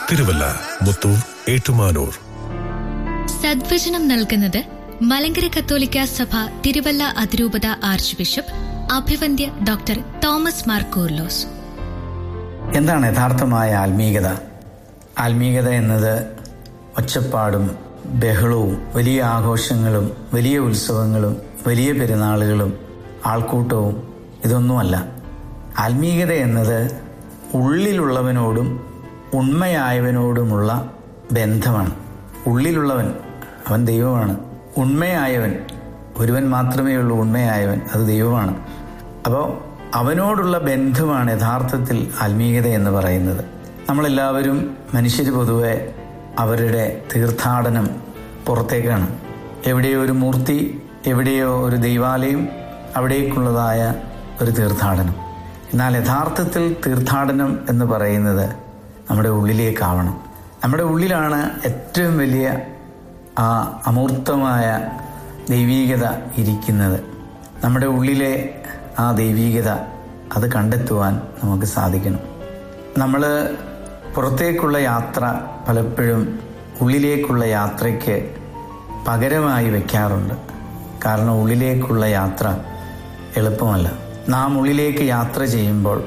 തിരുവല്ല മുത്തൂർ ഏറ്റുമാനൂർ സദ്വചനം നൽകുന്നത് മലങ്കര കത്തോലിക്ക സഭ തിരുവല്ല അതിരൂപത ആർച്ച് ബിഷപ്പ് അഭിവന്ദ്യ ഡോക്ടർ തോമസ് മാർ കൂർലോസ് എന്താണ് യഥാർത്ഥമായ ആത്മീയത ആത്മീയത എന്നത് ഒച്ചപ്പാടും ബഹളവും വലിയ ആഘോഷങ്ങളും വലിയ ഉത്സവങ്ങളും വലിയ പെരുന്നാളുകളും ആൾക്കൂട്ടവും ഇതൊന്നുമല്ല ആത്മീയത എന്നത് ഉള്ളിലുള്ളവനോടും ഉണ്മയായവനോടുമുള്ള ബന്ധമാണ് ഉള്ളിലുള്ളവൻ അവൻ ദൈവമാണ് ഉണ്മയായവൻ ഒരുവൻ മാത്രമേ ഉള്ളൂ ഉണ്മയായവൻ അത് ദൈവമാണ് അപ്പോൾ അവനോടുള്ള ബന്ധമാണ് യഥാർത്ഥത്തിൽ ആത്മീയത എന്ന് പറയുന്നത് നമ്മളെല്ലാവരും മനുഷ്യർ പൊതുവെ അവരുടെ തീർത്ഥാടനം പുറത്തേക്കാണ് എവിടെയോ ഒരു മൂർത്തി എവിടെയോ ഒരു ദൈവാലയം അവിടേക്കുള്ളതായ ഒരു തീർത്ഥാടനം എന്നാൽ യഥാർത്ഥത്തിൽ തീർത്ഥാടനം എന്ന് പറയുന്നത് നമ്മുടെ ഉള്ളിലേക്കാവണം നമ്മുടെ ഉള്ളിലാണ് ഏറ്റവും വലിയ ആ അമൂർത്തമായ ദൈവീകത ഇരിക്കുന്നത് നമ്മുടെ ഉള്ളിലെ ആ ദൈവീകത അത് കണ്ടെത്തുവാൻ നമുക്ക് സാധിക്കണം നമ്മൾ പുറത്തേക്കുള്ള യാത്ര പലപ്പോഴും ഉള്ളിലേക്കുള്ള യാത്രയ്ക്ക് പകരമായി വെക്കാറുണ്ട് കാരണം ഉള്ളിലേക്കുള്ള യാത്ര എളുപ്പമല്ല നാം ഉള്ളിലേക്ക് യാത്ര ചെയ്യുമ്പോൾ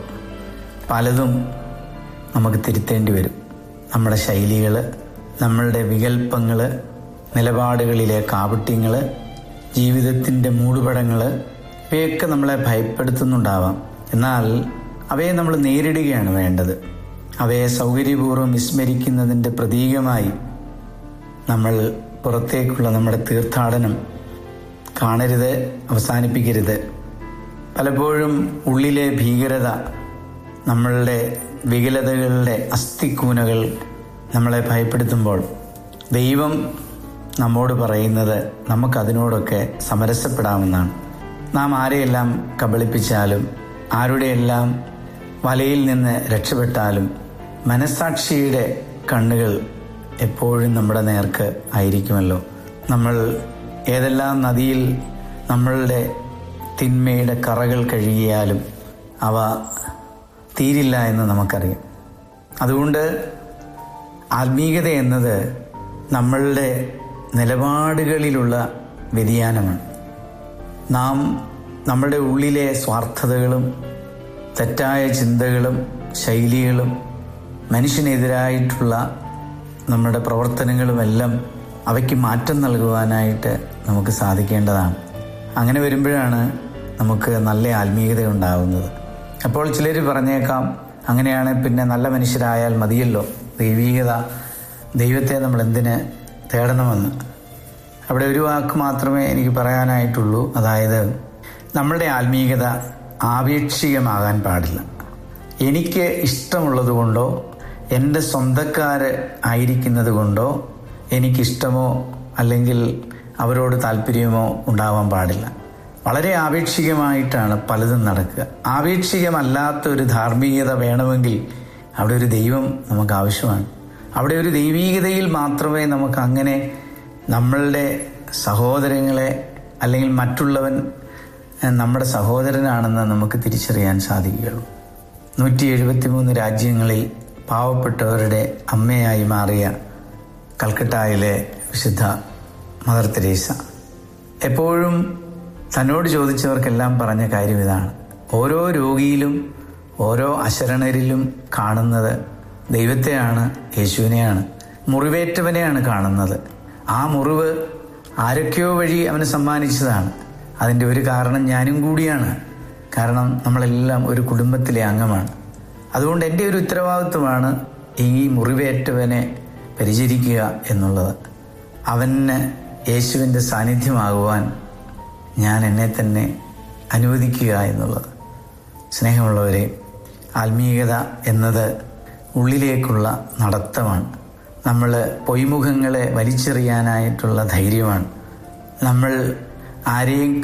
പലതും നമുക്ക് തിരുത്തേണ്ടി വരും നമ്മുടെ ശൈലികൾ നമ്മളുടെ വികല്പങ്ങൾ നിലപാടുകളിലെ കാപട്യങ്ങൾ ജീവിതത്തിൻ്റെ മൂടുപടങ്ങൾ ഇവയൊക്കെ നമ്മളെ ഭയപ്പെടുത്തുന്നുണ്ടാവാം എന്നാൽ അവയെ നമ്മൾ നേരിടുകയാണ് വേണ്ടത് അവയെ സൗകര്യപൂർവ്വം വിസ്മരിക്കുന്നതിൻ്റെ പ്രതീകമായി നമ്മൾ പുറത്തേക്കുള്ള നമ്മുടെ തീർത്ഥാടനം കാണരുത് അവസാനിപ്പിക്കരുത് പലപ്പോഴും ഉള്ളിലെ ഭീകരത നമ്മളുടെ വികലതകളുടെ അസ്ഥിക്കൂനകൾ നമ്മളെ ഭയപ്പെടുത്തുമ്പോൾ ദൈവം നമ്മോട് പറയുന്നത് നമുക്കതിനോടൊക്കെ സമരസപ്പെടാമെന്നാണ് നാം ആരെയെല്ലാം കബളിപ്പിച്ചാലും ആരുടെയെല്ലാം വലയിൽ നിന്ന് രക്ഷപ്പെട്ടാലും മനസാക്ഷിയുടെ കണ്ണുകൾ എപ്പോഴും നമ്മുടെ നേർക്ക് ആയിരിക്കുമല്ലോ നമ്മൾ ഏതെല്ലാം നദിയിൽ നമ്മളുടെ തിന്മയുടെ കറകൾ കഴുകിയാലും അവ തീരില്ല എന്ന് നമുക്കറിയാം അതുകൊണ്ട് ആത്മീയത എന്നത് നമ്മളുടെ നിലപാടുകളിലുള്ള വ്യതിയാനമാണ് നാം നമ്മുടെ ഉള്ളിലെ സ്വാർത്ഥതകളും തെറ്റായ ചിന്തകളും ശൈലികളും മനുഷ്യനെതിരായിട്ടുള്ള നമ്മുടെ പ്രവർത്തനങ്ങളുമെല്ലാം അവയ്ക്ക് മാറ്റം നൽകുവാനായിട്ട് നമുക്ക് സാധിക്കേണ്ടതാണ് അങ്ങനെ വരുമ്പോഴാണ് നമുക്ക് നല്ല ആത്മീയത ഉണ്ടാകുന്നത് അപ്പോൾ ചിലർ പറഞ്ഞേക്കാം അങ്ങനെയാണ് പിന്നെ നല്ല മനുഷ്യരായാൽ മതിയല്ലോ ദൈവീകത ദൈവത്തെ നമ്മൾ എന്തിന് തേടണമെന്ന് അവിടെ ഒരു വാക്ക് മാത്രമേ എനിക്ക് പറയാനായിട്ടുള്ളൂ അതായത് നമ്മളുടെ ആത്മീയത ആപേക്ഷികമാകാൻ പാടില്ല എനിക്ക് ഇഷ്ടമുള്ളത് കൊണ്ടോ എൻ്റെ സ്വന്തക്കാർ ആയിരിക്കുന്നത് കൊണ്ടോ എനിക്കിഷ്ടമോ അല്ലെങ്കിൽ അവരോട് താല്പര്യമോ ഉണ്ടാവാൻ പാടില്ല വളരെ ആപേക്ഷികമായിട്ടാണ് പലതും നടക്കുക ആപേക്ഷികമല്ലാത്ത ഒരു ധാർമ്മികത വേണമെങ്കിൽ അവിടെ ഒരു ദൈവം നമുക്ക് ആവശ്യമാണ് അവിടെ ഒരു ദൈവീകതയിൽ മാത്രമേ നമുക്ക് അങ്ങനെ നമ്മളുടെ സഹോദരങ്ങളെ അല്ലെങ്കിൽ മറ്റുള്ളവൻ നമ്മുടെ സഹോദരനാണെന്ന് നമുക്ക് തിരിച്ചറിയാൻ സാധിക്കുകയുള്ളൂ നൂറ്റി എഴുപത്തിമൂന്ന് രാജ്യങ്ങളിൽ പാവപ്പെട്ടവരുടെ അമ്മയായി മാറിയ കൽക്കട്ടയിലെ വിശുദ്ധ മദർ തെരേസ എപ്പോഴും തന്നോട് ചോദിച്ചവർക്കെല്ലാം പറഞ്ഞ കാര്യം ഇതാണ് ഓരോ രോഗിയിലും ഓരോ അശരണരിലും കാണുന്നത് ദൈവത്തെയാണ് യേശുവിനെയാണ് മുറിവേറ്റവനെയാണ് കാണുന്നത് ആ മുറിവ് ആരൊക്കെയോ വഴി അവന് സമ്മാനിച്ചതാണ് അതിൻ്റെ ഒരു കാരണം ഞാനും കൂടിയാണ് കാരണം നമ്മളെല്ലാം ഒരു കുടുംബത്തിലെ അംഗമാണ് അതുകൊണ്ട് എൻ്റെ ഒരു ഉത്തരവാദിത്വമാണ് ഈ മുറിവേറ്റവനെ പരിചരിക്കുക എന്നുള്ളത് അവന് യേശുവിൻ്റെ സാന്നിധ്യമാകുവാൻ ഞാൻ എന്നെ തന്നെ അനുവദിക്കുക എന്നുള്ളത് സ്നേഹമുള്ളവരെ ആത്മീയത എന്നത് ഉള്ളിലേക്കുള്ള നടത്തമാണ് നമ്മൾ പൊയ്മുഖങ്ങളെ വലിച്ചെറിയാനായിട്ടുള്ള ധൈര്യമാണ് നമ്മൾ ആരെയും